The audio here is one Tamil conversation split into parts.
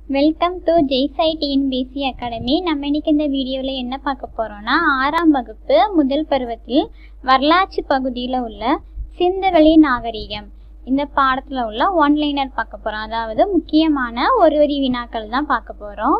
வெல்கம் டு ஜெய்சை டிஎன்பிசி அகாடமி நம்ம இன்னைக்கு இந்த வீடியோவில் என்ன பார்க்க போகிறோம்னா ஆறாம் வகுப்பு முதல் பருவத்தில் வரலாற்று பகுதியில் உள்ள சிந்துவெளி நாகரிகம் இந்த பாடத்தில் உள்ள ஒன்லைனர் பார்க்க போகிறோம் அதாவது முக்கியமான ஒரு வரி வினாக்கள் தான் பார்க்க போகிறோம்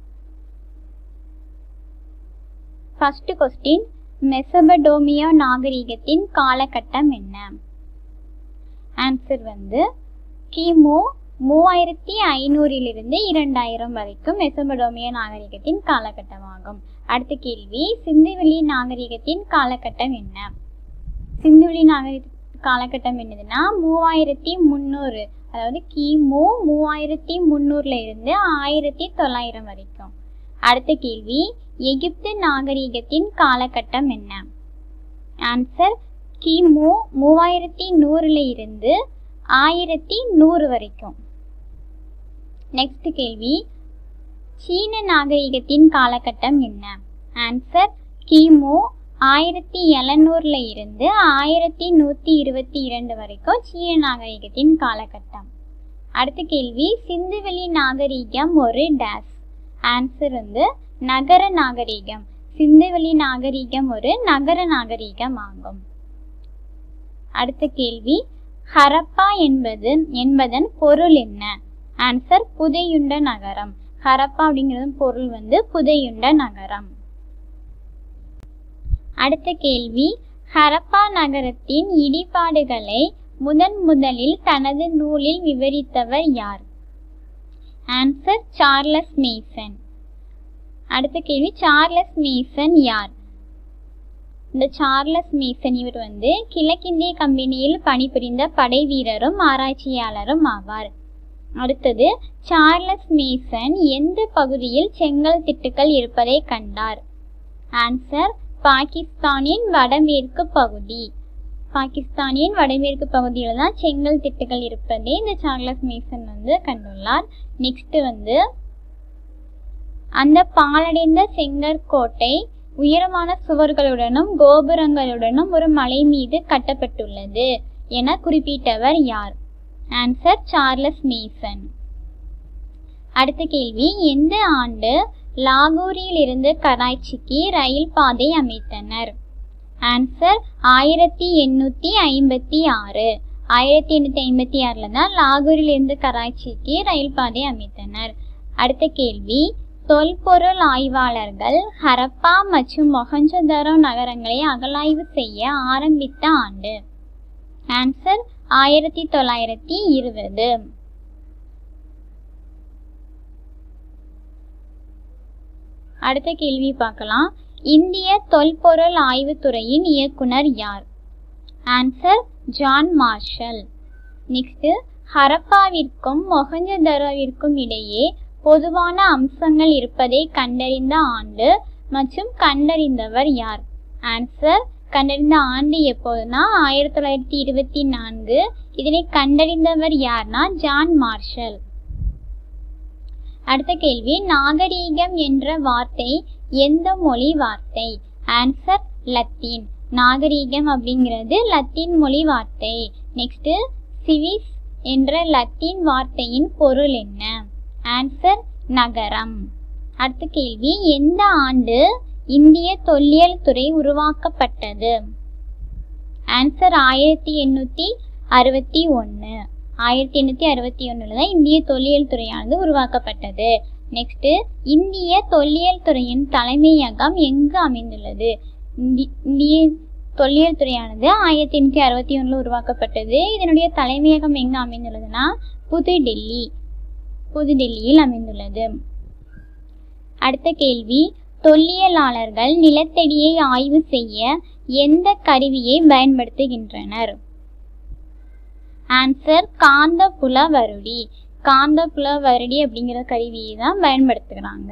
ஃபர்ஸ்ட் கொஸ்டின் மெசபடோமியா நாகரிகத்தின் காலகட்டம் என்ன ஆன்சர் வந்து கிமு மூவாயிரத்தி ஐநூறிலிருந்து இரண்டாயிரம் வரைக்கும் மெசபடோமிய நாகரிகத்தின் காலகட்டமாகும் அடுத்த கேள்வி சிந்துவெளி நாகரிகத்தின் காலகட்டம் என்ன சிந்துவெளி நாகரிக காலகட்டம் என்னதுன்னா மூவாயிரத்தி முந்நூறு அதாவது கிமு மூவாயிரத்தி முந்நூறுல இருந்து ஆயிரத்தி தொள்ளாயிரம் வரைக்கும் அடுத்த கேள்வி எகிப்து நாகரிகத்தின் காலகட்டம் என்ன ஆன்சர் கிமு மூவாயிரத்தி நூறுல இருந்து ஆயிரத்தி நூறு வரைக்கும் நெக்ஸ்ட் கேள்வி சீன நாகரிகத்தின் காலகட்டம் என்ன ஆன்சர் கிமு ஆயிரத்தி எழுநூறுல இருந்து ஆயிரத்தி நூத்தி இருபத்தி இரண்டு வரைக்கும் சீன நாகரிகத்தின் காலகட்டம் அடுத்த கேள்வி சிந்துவெளி நாகரிகம் ஒரு டேஸ் ஆன்சர் வந்து நகர நாகரிகம் சிந்துவெளி நாகரிகம் ஒரு நகர நாகரிகம் ஆகும் அடுத்த கேள்வி ஹரப்பா என்பது என்பதன் பொருள் என்ன ஆன்சர் புதையுண்ட நகரம் ஹரப்பா அப்படிங்கிறது பொருள் வந்து புதையுண்ட நகரம் அடுத்த கேள்வி ஹரப்பா நகரத்தின் இடிபாடுகளை முதன் முதலில் தனது நூலில் விவரித்தவர் யார் ஆன்சர் சார்லஸ் மேசன் அடுத்த கேள்வி சார்லஸ் மேசன் யார் இந்த சார்லஸ் மேசன் இவர் வந்து கிழக்கிந்திய கம்பெனியில் பணிபுரிந்த படை வீரரும் ஆராய்ச்சியாளரும் ஆவார் அடுத்தது சார்லஸ் மேசன் எந்த பகுதியில் செங்கல் திட்டுக்கள் இருப்பதை கண்டார் ஆன்சர் பாகிஸ்தானின் வடமேற்கு பகுதி பாகிஸ்தானின் வடமேற்கு பகுதியில் தான் செங்கல் திட்டுகள் இருப்பதை இந்த சார்லஸ் மேசன் வந்து கண்டுள்ளார் நெக்ஸ்ட் வந்து அந்த பாலடைந்த செங்கற்கோட்டை உயரமான சுவர்களுடனும் கோபுரங்களுடனும் ஒரு மலை மீது கட்டப்பட்டுள்ளது என குறிப்பிட்டவர் யார் ஆன்சர் சார்லஸ் மேசன் அடுத்த கேள்வி எந்த ஆண்டு லாகூரில் இருந்து கராச்சிக்கு ரயில் பாதை அமைத்தனர் ஆன்சர் ஆயிரத்தி எண்ணூத்தி ஐம்பத்தி ஆறு ஆயிரத்தி எண்ணூத்தி ஐம்பத்தி ஆறுல தான் லாகூரில் இருந்து கராச்சிக்கு ரயில் பாதை அமைத்தனர் அடுத்த கேள்வி தொல்பொருள் ஆய்வாளர்கள் ஹரப்பா மற்றும் மொஹஞ்சதாரோ நகரங்களை அகலாய்வு செய்ய ஆரம்பித்த ஆண்டு ஆன்சர் ஆயிரத்தி தொள்ளாயிரத்தி இருபது அடுத்த கேள்வி பார்க்கலாம் இந்திய தொல்பொருள் ஆய்வுத்துறையின் இயக்குனர் யார் ஆன்சர் ஜான் மார்ஷல் நெக்ஸ்ட் ஹரப்பாவிற்கும் மொஹஞ்சதரோவிற்கும் இடையே பொதுவான அம்சங்கள் இருப்பதை கண்டறிந்த ஆண்டு மற்றும் கண்டறிந்தவர் யார் ஆன்சர் கண்டறிந்த ஆண்டு எப்போதுனா ஆயிரத்தி தொள்ளாயிரத்தி இருபத்தி நான்கு இதனை கண்டறிந்தவர் யார்னா ஜான் மார்ஷல் அடுத்த கேள்வி நாகரீகம் என்ற வார்த்தை எந்த மொழி வார்த்தை ஆன்சர் லத்தீன் நாகரீகம் அப்படிங்கிறது லத்தீன் மொழி வார்த்தை நெக்ஸ்ட் சிவிஸ் என்ற லத்தீன் வார்த்தையின் பொருள் என்ன ஆன்சர் நகரம் அடுத்த கேள்வி எந்த ஆண்டு இந்திய தொல்லியல் துறை உருவாக்கப்பட்டது ஆன்சர் ஆயிரத்தி எண்ணூத்தி அறுபத்தி ஒன்று ஆயிரத்தி எண்ணூத்தி அறுபத்தி ஒண்ணுல தான் இந்திய தொல்லியல் துறையானது உருவாக்கப்பட்டது நெக்ஸ்ட் இந்திய தொல்லியல் துறையின் தலைமையகம் எங்கு அமைந்துள்ளது இந்திய தொல்லியல் துறையானது ஆயிரத்தி எண்ணூத்தி அறுபத்தி ஒண்ணுல உருவாக்கப்பட்டது இதனுடைய தலைமையகம் எங்க அமைந்துள்ளதுன்னா புதுடெல்லி புதுடெல்லியில் அமைந்துள்ளது அடுத்த கேள்வி தொல்லியலாளர்கள் நிலத்தடியை ஆய்வு செய்ய எந்த கருவியை பயன்படுத்துகின்றனர் ஆன்சர் காந்த புல வருடி காந்த புல வருடி அப்படிங்கிற கருவியை தான் பயன்படுத்துகிறாங்க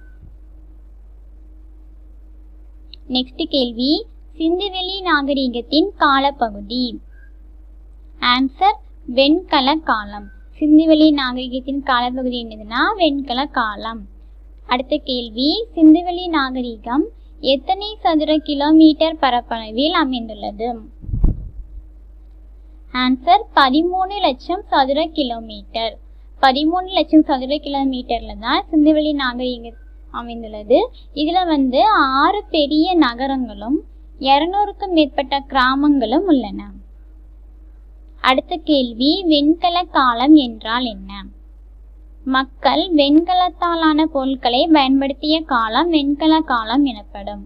நெக்ஸ்ட் கேள்வி சிந்துவெளி நாகரிகத்தின் காலப்பகுதி ஆன்சர் வெண்கல காலம் சிந்துவெளி நாகரிகத்தின் காலப்பகுதி என்னதுன்னா வெண்கல காலம் அடுத்த கேள்வி சிந்துவெளி நாகரிகம் எத்தனை சதுர கிலோமீட்டர் பரப்பளவில் அமைந்துள்ளது ஆன்சர் பதிமூணு லட்சம் சதுர கிலோமீட்டர் பதிமூணு லட்சம் சதுர கிலோமீட்டர்ல தான் சிந்துவெளி நாகரிகம் அமைந்துள்ளது இதுல வந்து ஆறு பெரிய நகரங்களும் இருநூறுக்கும் மேற்பட்ட கிராமங்களும் உள்ளன அடுத்த கேள்வி வெண்கல காலம் என்றால் என்ன மக்கள் வெண்கலத்தாலான பொருட்களை பயன்படுத்திய காலம் வெண்கல காலம் எனப்படும்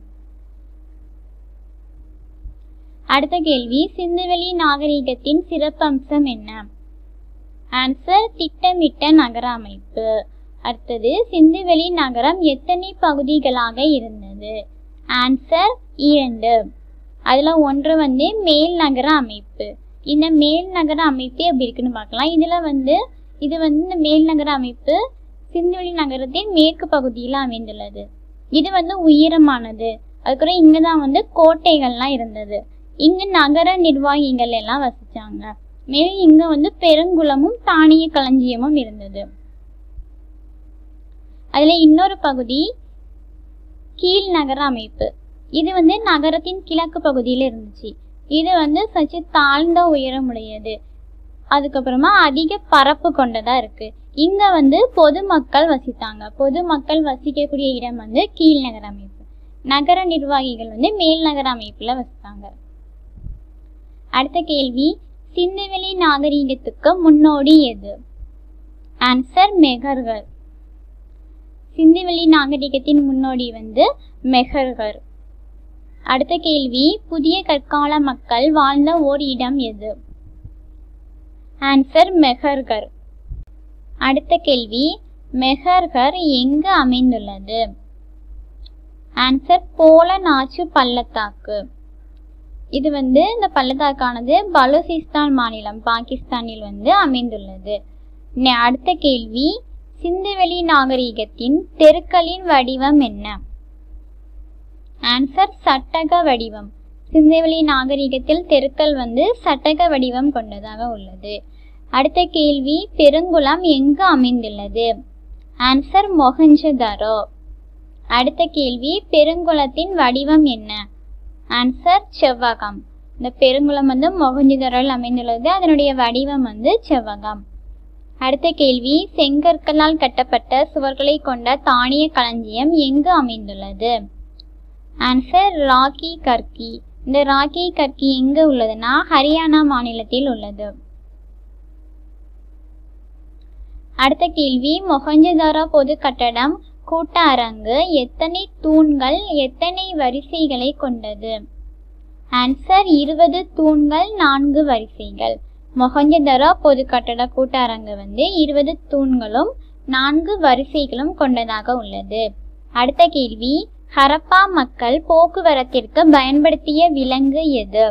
அடுத்த கேள்வி சிந்துவெளி நாகரிகத்தின் சிறப்பம்சம் என்ன ஆன்சர் திட்டமிட்ட நகர அமைப்பு அடுத்தது சிந்துவெளி நகரம் எத்தனை பகுதிகளாக இருந்தது ஆன்சர் இரண்டு அதுல ஒன்று வந்து மேல் நகர அமைப்பு இந்த மேல் நகர அமைப்பு எப்படி இருக்குன்னு பார்க்கலாம் இதுல வந்து இது வந்து இந்த மேல் நகர அமைப்பு சிந்துவெளி நகரத்தின் மேற்கு பகுதியில் அமைந்துள்ளது இது வந்து உயரமானது அதுக்கப்புறம் இங்க தான் வந்து கோட்டைகள்லாம் இருந்தது இங்க நகர நிர்வாகிகள் எல்லாம் வசிச்சாங்க மேலும் இங்க வந்து பெருங்குளமும் தானிய களஞ்சியமும் இருந்தது அதுல இன்னொரு பகுதி கீழ் நகர அமைப்பு இது வந்து நகரத்தின் கிழக்கு பகுதியில இருந்துச்சு இது வந்து சற்று தாழ்ந்த உயரமுடையது அதுக்கப்புறமா அதிக பரப்பு கொண்டதா இருக்கு இங்க வந்து பொதுமக்கள் வசித்தாங்க பொதுமக்கள் வசிக்கக்கூடிய இடம் வந்து கீழ் நகர அமைப்பு நகர நிர்வாகிகள் வந்து மேல் நகர அமைப்புல வசித்தாங்க அடுத்த கேள்வி சிந்துவெளி நாகரிகத்துக்கு முன்னோடி எது ஆன்சர் மெகர்கள் சிந்துவெளி நாகரிகத்தின் முன்னோடி வந்து மெஹர்கள் அடுத்த கேள்வி புதிய கற்கால மக்கள் வாழ்ந்த ஓர் இடம் எது ஆன்சர் மெஹர்கர் அடுத்த கேள்வி மெஹர்கர் எங்கு அமைந்துள்ளது ஆன்சர் போலநாச்சு பள்ளத்தாக்கு இது வந்து இந்த பள்ளத்தாக்கானது பலூசிஸ்தான் மாநிலம் பாகிஸ்தானில் வந்து அமைந்துள்ளது நெ- அடுத்த கேள்வி சிந்துவெளி நாகரிகத்தின் தெருக்களின் வடிவம் என்ன ஆன்சர் சட்டக வடிவம் சிந்துவெளி நாகரிகத்தில் தெருக்கள் வந்து சட்டக வடிவம் கொண்டதாக உள்ளது அடுத்த கேள்வி பெருங்குளம் எங்கு அமைந்துள்ளது ஆன்சர் மொஹஞ்சதாரோ அடுத்த கேள்வி பெருங்குளத்தின் வடிவம் என்ன ஆன்சர் செவ்வகம் இந்த பெருங்குளம் வந்து மொஹஞ்சதாரோவில் அமைந்துள்ளது அதனுடைய வடிவம் வந்து செவ்வகம் அடுத்த கேள்வி செங்கற்களால் கட்டப்பட்ட சுவர்களை கொண்ட தானிய களஞ்சியம் எங்கு அமைந்துள்ளது ஆன்சர் ராக்கி கர்கி இந்த ராக்கி கர்கி எங்க உள்ளதுன்னா ஹரியானா மாநிலத்தில் உள்ளது அடுத்த கேள்வி மொஹஞ்சதாரோ பொது கட்டடம் கூட்ட அரங்கு எத்தனை தூண்கள் எத்தனை வரிசைகளை கொண்டது ஆன்சர் இருபது தூண்கள் நான்கு வரிசைகள் மொஹஞ்சதாரோ பொது கட்டட கூட்ட அரங்கு வந்து இருபது தூண்களும் நான்கு வரிசைகளும் கொண்டதாக உள்ளது அடுத்த கேள்வி ஹரப்பா மக்கள் போக்குவரத்திற்கு பயன்படுத்திய விலங்கு எது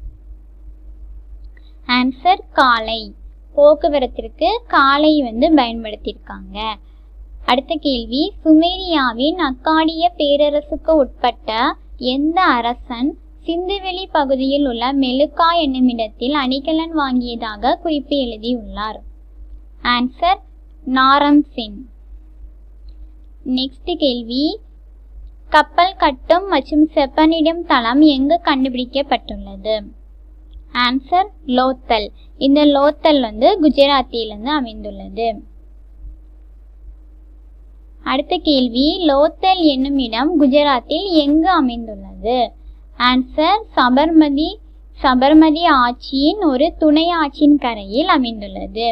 ஆன்சர் காளை போக்குவரத்திற்கு காளை வந்து பயன்படுத்தியிருக்காங்க அடுத்த கேள்வி சுமேரியாவின் அக்காடிய பேரரசுக்கு உட்பட்ட எந்த அரசன் சிந்துவெளி பகுதியில் உள்ள மெலுக்கா என்னும் இடத்தில் அணிகலன் வாங்கியதாக குறிப்பு எழுதியுள்ளார் ஆன்சர் நாரம் சிங் நெக்ஸ்ட் கேள்வி கப்பல் கட்டும் மற்றும் செப்பனிடும் தளம் எங்கு கண்டுபிடிக்கப்பட்டுள்ளது ஆன்சர் லோத்தல் இந்த லோத்தல் வந்து குஜராத்திலிருந்து அமைந்துள்ளது அடுத்த கேள்வி லோத்தல் என்னும் இடம் குஜராத்தில் எங்கு அமைந்துள்ளது ஆன்சர் சபர்மதி சபர்மதி ஆட்சியின் ஒரு துணை ஆற்றின் கரையில் அமைந்துள்ளது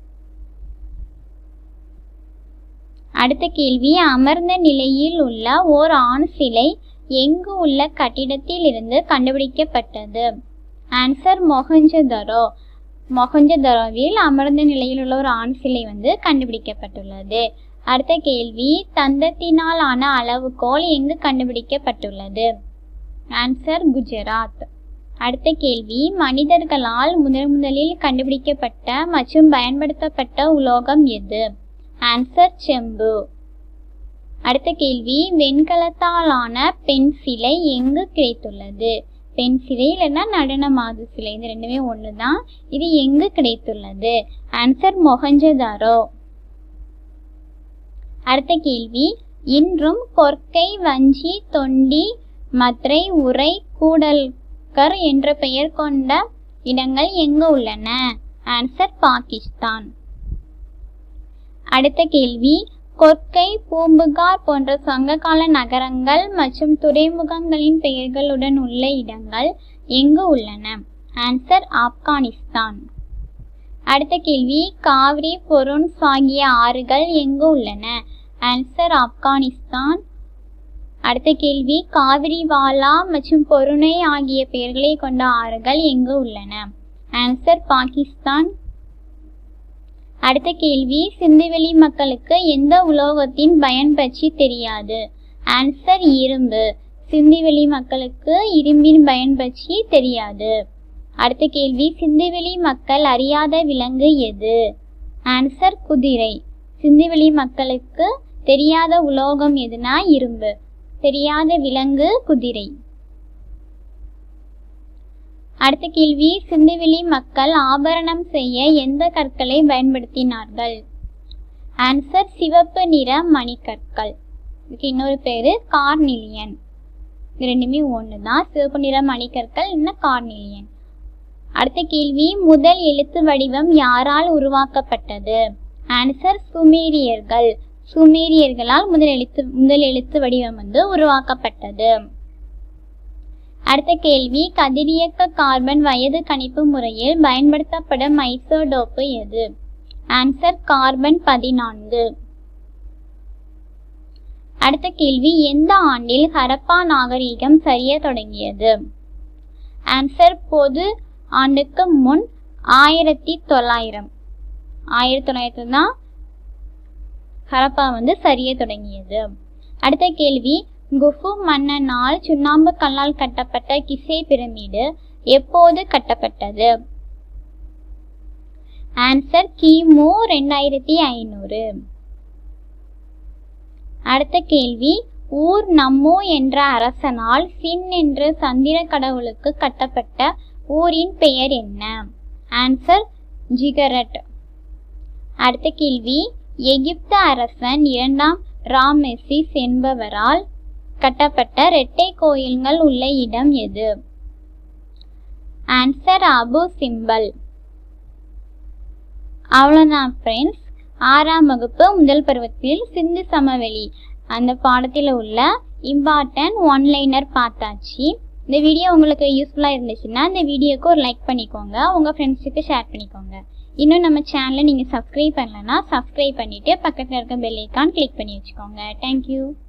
அடுத்த கேள்வி அமர்ந்த நிலையில் உள்ள ஓர் ஆண் சிலை எங்கு உள்ள கட்டிடத்தில் இருந்து கண்டுபிடிக்கப்பட்டது ஆன்சர் மொஹஞ்சதரோ மொஹஞ்சதரோவில் அமர்ந்த நிலையில் உள்ள ஒரு ஆண் சிலை வந்து கண்டுபிடிக்கப்பட்டுள்ளது அடுத்த கேள்வி தந்தத்தினால் ஆன அளவுகோல் எங்கு கண்டுபிடிக்கப்பட்டுள்ளது ஆன்சர் குஜராத் அடுத்த கேள்வி மனிதர்களால் முதன் முதலில் கண்டுபிடிக்கப்பட்ட மற்றும் பயன்படுத்தப்பட்ட உலோகம் எது ஆன்சர் செம்பு அடுத்த கேள்வி வெண்கலத்தாலான பெண் சிலை எங்கு கிடைத்துள்ளது பெண் சிலை இல்லைன்னா நடன மாது சிலை இது ரெண்டுமே ஒன்று தான் இது எங்கு கிடைத்துள்ளது ஆன்சர் மொஹஞ்சதாரோ அடுத்த கேள்வி இன்றும் கொர்க்கை வஞ்சி தொண்டி மத்ரை உரை கூடல்கர் என்ற பெயர் கொண்ட இடங்கள் எங்கு உள்ளன ஆன்சர் பாகிஸ்தான் அடுத்த கேள்வி கொற்கை பூம்புகார் போன்ற சங்ககால நகரங்கள் மற்றும் துறைமுகங்களின் பெயர்களுடன் உள்ள இடங்கள் எங்கு உள்ளன ஆன்சர் ஆப்கானிஸ்தான் அடுத்த கேள்வி காவிரி பொருன்ஸ் ஆகிய ஆறுகள் எங்கு உள்ளன ஆன்சர் ஆப்கானிஸ்தான் அடுத்த கேள்வி காவிரி வாலா மற்றும் பொருணை ஆகிய பெயர்களை கொண்ட ஆறுகள் எங்கு உள்ளன ஆன்சர் பாகிஸ்தான் அடுத்த கேள்வி சிந்துவெளி மக்களுக்கு எந்த உலோகத்தின் பயன் பற்றி தெரியாது ஆன்சர் இரும்பு சிந்துவெளி மக்களுக்கு இரும்பின் பயன் பற்றி தெரியாது அடுத்த கேள்வி சிந்துவெளி மக்கள் அறியாத விலங்கு எது ஆன்சர் குதிரை சிந்துவெளி மக்களுக்கு தெரியாத உலோகம் எதுனா இரும்பு தெரியாத விலங்கு குதிரை அடுத்த கேள்வி சிந்துவெளி மக்கள் ஆபரணம் செய்ய எந்த கற்களை பயன்படுத்தினார்கள் ஆன்சர் சிவப்பு நிற மணிக்கற்கள் இதுக்கு இன்னொரு பேரு கார்னிலியன் இது ரெண்டுமே ஒன்று தான் சிவப்பு நிற மணிக்கற்கள் இன்னும் கார்னிலியன் அடுத்த கேள்வி முதல் எழுத்து வடிவம் யாரால் உருவாக்கப்பட்டது ஆன்சர் சுமேரியர்கள் சுமேரியர்களால் முதல் எழுத்து முதல் எழுத்து வடிவம் வந்து உருவாக்கப்பட்டது அடுத்த கேள்வி கதிரியக்க கார்பன் வயது கணிப்பு முறையில் பயன்படுத்தப்படும் ஐசோடோப்பு எது ஆன்சர் கார்பன் பதினான்கு அடுத்த கேள்வி எந்த ஆண்டில் ஹரப்பா நாகரீகம் சரிய தொடங்கியது ஆன்சர் பொது ஆண்டுக்கு முன் ஆயிரத்தி தொள்ளாயிரம் ஆயிரத்தி தொள்ளாயிரத்துல தான் ஹரப்பா வந்து சரிய தொடங்கியது அடுத்த கேள்வி குஃபு மன்னனால் சுண்ணாம்பு கல்லால் கட்டப்பட்ட கிசே பிரமிடு எப்போது கட்டப்பட்டது ஆன்சர் கிமு ரெண்டாயிரத்தி ஐநூறு அடுத்த கேள்வி ஊர் நம்மோ என்ற அரசனால் சின் என்ற சந்திர கடவுளுக்கு கட்டப்பட்ட ஊரின் பெயர் என்ன ஆன்சர் ஜிகரட் அடுத்த கேள்வி எகிப்து அரசன் இரண்டாம் ராமெசிஸ் என்பவரால் கட்டப்பட்ட இரட்டை கோயில்கள் உள்ள இடம் எது ஆன்சர் அபு சிம்பல் அவ்வளோதான் ஃப்ரெண்ட்ஸ் ஆறாம் வகுப்பு முதல் பருவத்தில் சிந்து சமவெளி அந்த பாடத்தில் உள்ள இம்பார்ட்டன்ட் ஒன்லைனர் பார்த்தாச்சு இந்த வீடியோ உங்களுக்கு யூஸ்ஃபுல்லாக இருந்துச்சுன்னா இந்த வீடியோக்கு ஒரு லைக் பண்ணிக்கோங்க உங்கள் ஃப்ரெண்ட்ஸுக்கு ஷேர் பண்ணிக்கோங்க இன்னும் நம்ம சேனலை நீங்கள் சப்ஸ்கிரைப் பண்ணலன்னா சப்ஸ்கிரைப் பண்ணிவிட்டு பக்கத்தில் இருக்க பெல் ஐக்கான் கிளிக் பண்ணி வச்சுக்கோங்க தேங்க்யூ